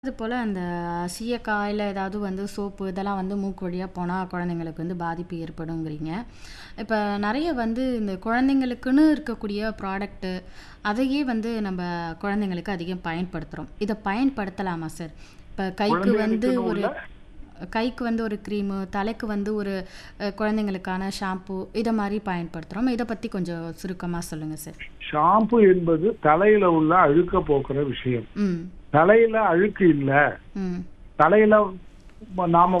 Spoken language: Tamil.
அது போல அந்த சீயக்காய் இல்ல ஏதாவது வந்து சோப்பு இதெல்லாம் வந்து மூக்கு வழியா போனா குழந்தைங்களுக்கு வந்து பாதிப்பு ஏற்படுங்கிறீங்க. இப்ப நெறைய வந்து இந்த குழந்தைங்களுக்குன்னு இருக்கக்கூடிய ப்ராடக்ட்டு, அதையே வந்து நம்ப குழந்தைங்களுக்கு அதிகம் பயன்படுத்துறோம். இத பயன்படுத்தலாமா சார்? இப்ப கைக்கு வந்து குழந்தைகளுக்குன்னு ஒரு உள்ள கைக்கு வந்து ஒரு கிரீமு, தலைக்கு வந்து ஒரு அ குழந்தைங்களுக்கான ஷாம்பு இத மாரி பயன்படுத்துறோம். இத பத்தி கொஞ்சம் சுருக்கமா சொல்லுங்க சார். ஷாம்பு என்பது தலையில உள்ள அழுக்க போக்குற விஷயம். ம். தலையில அழுக்கு இல்ல. ம். தலையில நாம